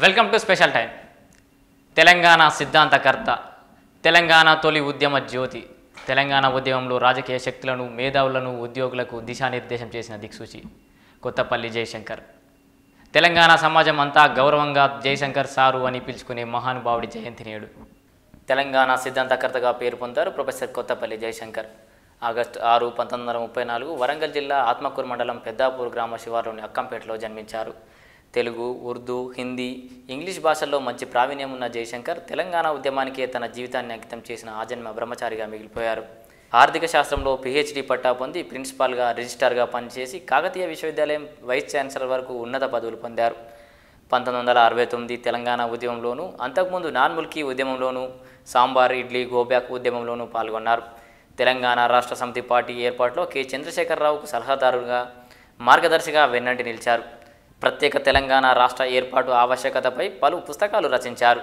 welcome to special time Telangana సిద్ధాంతకర్త తెలంగాణ తొలి ఉద్యమ జ్యోతి తెలంగాణ ఉద్యమంలో రాజకీయ శక్తులను మేధావులను ఉద్యోగులకు దిశానిర్దేశం చేసిన దిక్సూచి కొత్తపల్లి జయశంకర్ తెలంగాణ సమాజం అంతా గౌరవంగా జయశంకర్ సారు అని పిలుచుకునే మహానుభావుడి జయంతి నేడు తెలంగాణ సిద్ధాంతకర్తగా పేరు పొందారు ప్రొఫెసర్ కొత్తపల్లి జయశంకర్ ఆగస్టు ఆరు పంతొమ్మిది వందల ముప్పై నాలుగు వరంగల్ జిల్లా ఆత్మకూరు మండలం పెద్దాపూర్ గ్రామ శివారులోని అక్కంపేటలో జన్మించారు తెలుగు ఉర్దూ హిందీ ఇంగ్లీష్ భాషల్లో మంచి ప్రావీణ్యం ఉన్న జయశంకర్ తెలంగాణ ఉద్యమానికే తన జీవితాన్ని అంకితం చేసిన ఆజన్మ బ్రహ్మచారిగా మిగిలిపోయారు ఆర్థిక శాస్త్రంలో పిహెచ్డి పట్టా పొంది ప్రిన్సిపాల్గా రిజిస్ట్రార్గా పనిచేసి కాకతీయ విశ్వవిద్యాలయం వైస్ ఛాన్సలర్ వరకు ఉన్నత పదవులు పొందారు పంతొమ్మిది వందల అరవై తొమ్మిది తెలంగాణ ఉద్యమంలోనూ అంతకుముందు నాన్ముల్కీ ఉద్యమంలోనూ సాంబార్ ఇడ్లీ గోబ్యాక్ ఉద్యమంలోనూ పాల్గొన్నారు తెలంగాణ రాష్ట్ర సమితి పార్టీ ఏర్పాటులో కె చంద్రశేఖరరావుకు సలహాదారుగా మార్గదర్శిగా వెన్నంటి నిలిచారు ప్రత్యేక తెలంగాణ రాష్ట్ర ఏర్పాటు ఆవశ్యకతపై పలు పుస్తకాలు రచించారు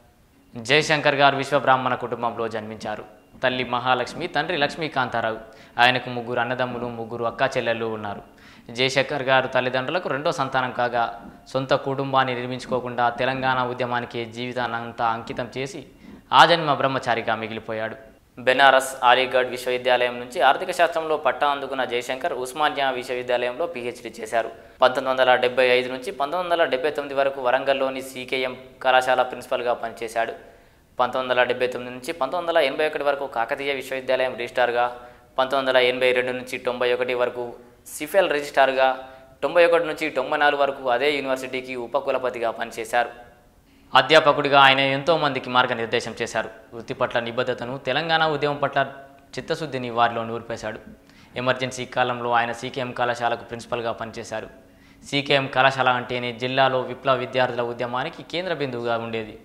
జయశంకర్ గారు విశ్వబ్రాహ్మణ కుటుంబంలో జన్మించారు తల్లి మహాలక్ష్మి తండ్రి లక్ష్మీకాంతారావు ఆయనకు ముగ్గురు అన్నదమ్ములు ముగ్గురు అక్కా చెల్లెళ్ళు ఉన్నారు జయశంకర్ గారు తల్లిదండ్రులకు రెండో సంతానం కాగా సొంత కుటుంబాన్ని నిర్మించుకోకుండా తెలంగాణ ఉద్యమానికి జీవితాన్నంతా అంకితం చేసి ఆజన్మ బ్రహ్మచారిగా మిగిలిపోయాడు బెనారస్ అలీగఢ్ విశ్వవిద్యాలయం నుంచి ఆర్థిక శాస్త్రంలో పట్టా అందుకున్న జయశంకర్ ఉస్మానియా విశ్వవిద్యాలయంలో పిహెచ్డి చేశారు పంతొమ్మిది వందల డెబ్బై ఐదు నుంచి పంతొమ్మిది వందల డెబ్బై తొమ్మిది వరకు వరంగల్లోని సీకేఎం కళాశాల ప్రిన్సిపల్గా పనిచేశాడు పంతొమ్మిది వందల డెబ్బై తొమ్మిది నుంచి పంతొమ్మిది వందల ఎనభై ఒకటి వరకు కాకతీయ విశ్వవిద్యాలయం రిజిస్టార్గా పంతొమ్మిది వందల ఎనభై రెండు నుంచి తొంభై ఒకటి వరకు సిఫెల్ రిజిస్టార్గా తొంభై ఒకటి నుంచి తొంభై నాలుగు వరకు అదే యూనివర్సిటీకి ఉపకులపతిగా పనిచేశారు అధ్యాపకుడిగా ఆయన ఎంతో మందికి మార్గనిర్దేశం చేశారు వృత్తి పట్ల నిబద్ధతను తెలంగాణ ఉద్యమం పట్ల చిత్తశుద్ధిని వారిలో నూరిపేశాడు ఎమర్జెన్సీ కాలంలో ఆయన సీకేఎం కళాశాలకు ప్రిన్సిపల్గా పనిచేశారు సీకేఎం కళాశాల అంటేనే జిల్లాలో విప్లవ విద్యార్థుల ఉద్యమానికి కేంద్ర బిందువుగా ఉండేది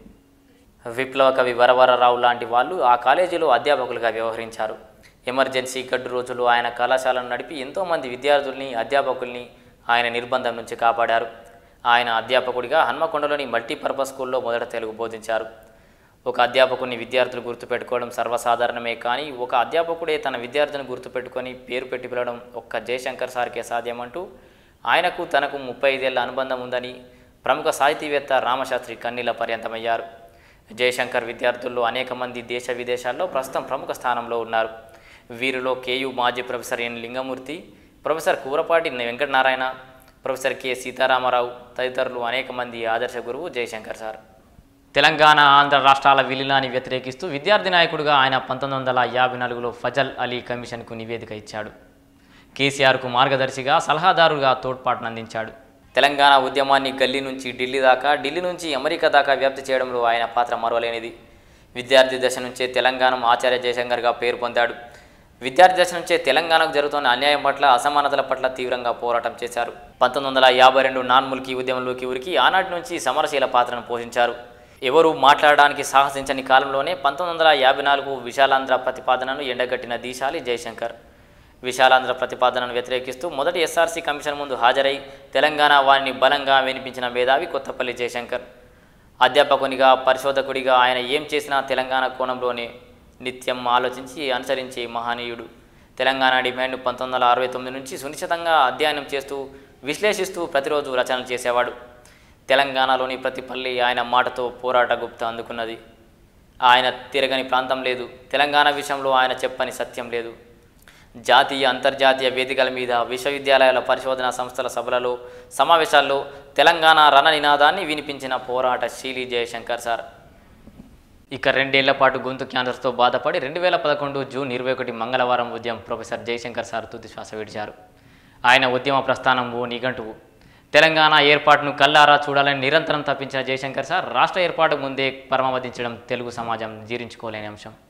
విప్లవ కవి వరవరరావు లాంటి వాళ్ళు ఆ కాలేజీలో అధ్యాపకులుగా వ్యవహరించారు ఎమర్జెన్సీ గడ్డు రోజులు ఆయన కళాశాలను నడిపి ఎంతోమంది విద్యార్థుల్ని అధ్యాపకుల్ని ఆయన నిర్బంధం నుంచి కాపాడారు ఆయన అధ్యాపకుడిగా హన్మకొండలోని మల్టీపర్పస్ స్కూల్లో మొదట తెలుగు బోధించారు ఒక అధ్యాపకుని విద్యార్థులు గుర్తుపెట్టుకోవడం సర్వసాధారణమే కానీ ఒక అధ్యాపకుడే తన విద్యార్థిని గుర్తుపెట్టుకొని పేరు పెట్టి పిలవడం ఒక్క జయశంకర్ సార్కే సాధ్యమంటూ ఆయనకు తనకు ముప్పై ఐదేళ్ల అనుబంధం ఉందని ప్రముఖ సాహితీవేత్త రామశాస్త్రి కన్నీల పర్యంతమయ్యారు జయశంకర్ విద్యార్థుల్లో అనేక మంది దేశ విదేశాల్లో ప్రస్తుతం ప్రముఖ స్థానంలో ఉన్నారు వీరిలో కేయు మాజీ professor N Lingamurthy professor Kurapati Venkatanarayana professor K Sitaramarao తదితరులు అనేక మంది ఆదర్శ గురువు జయశంకర్ సార్ తెలంగాణ ఆంధ్ర రాష్ట్రాల విలీనాన్ని వ్యతిరేకిస్తూ విద్యార్థి నాయకుడిగా ఆయన పంతొమ్మిది వందల యాభై నాలుగులో ఫజల్ అలీ కమిషన్కు నివేదిక ఇచ్చాడు కేసీఆర్కు మార్గదర్శిగా సలహాదారుగా తోడ్పాటునందించాడు తెలంగాణ ఉద్యమాన్ని గల్లీ నుంచి ఢిల్లీ దాకా ఢిల్లీ నుంచి అమెరికా దాకా వ్యాప్తి చేయడంలో ఆయన పాత్ర మరవలేనిది విద్యార్థి దశ నుంచే తెలంగాణ ఆచార్య జయశంకర్గా పేరు పొందాడు విద్యార్థి దశ నుంచే తెలంగాణకు జరుగుతున్న అన్యాయం పట్ల అసమానతల పట్ల తీవ్రంగా పోరాటం చేశారు పంతొమ్మిది వందల యాభై రెండు నాన్ముల్కీ ఉద్యమంలోకి ఉరికి ఆనాటి నుంచి సమరశీల పాత్రను పోషించారు ఎవరు మాట్లాడడానికి సాహసించని కాలంలోనే పంతొమ్మిది వందల యాభై నాలుగు విశాలాంధ్ర ప్రతిపాదనను ఎండగట్టిన దీశాలి జయశంకర్ విశాలాంధ్ర ప్రతిపాదనను వ్యతిరేకిస్తూ మొదటి ఎస్ఆర్సీ కమిషన్ ముందు హాజరై తెలంగాణ వారిని బలంగా వినిపించిన మేధావి కొత్తపల్లి జయశంకర్ అధ్యాపకునిగా పరిశోధకుడిగా ఆయన ఏం చేసినా తెలంగాణ కోణంలోనే నిత్యం ఆలోచించి అనుసరించే మహనీయుడు తెలంగాణ డిమాండ్ పంతొమ్మిది వందల అరవై తొమ్మిది నుంచి సునిశ్చితంగా అధ్యయనం చేస్తూ విశ్లేషిస్తూ ప్రతిరోజు రచనలు చేసేవాడు తెలంగాణలోని ప్రతి పల్లి ఆయన మాటతో పోరాట గుప్త అందుకున్నది ఆయన తిరగని ప్రాంతం లేదు తెలంగాణ విషయంలో ఆయన చెప్పని సత్యం లేదు జాతీయ అంతర్జాతీయ వేదికల మీద విశ్వవిద్యాలయాల పరిశోధన సంస్థల సభలలో సమావేశాల్లో తెలంగాణ రణ నినాదాన్ని వినిపించిన పోరాట శీలి జయశంకర్ సార్ ఇక రెండేళ్ల పాటు గొంతు క్యాన్సర్తో బాధపడి రెండు వేల పదకొండు జూన్ ఇరవై ఒకటి మంగళవారం ఉదయం ప్రొఫెసర్ జయశంకర్ సార్ తుది శ్వాస విడిచారు ఆయన ఉద్యమ ప్రస్థానం ఓ నిఘంటువు తెలంగాణ ఏర్పాటును కల్లారా చూడాలని నిరంతరం తప్పించిన జయశంకర్ సార్ రాష్ట్ర ఏర్పాటు ముందే పరమవదించడం తెలుగు సమాజం జీర్ణించుకోలేని అంశం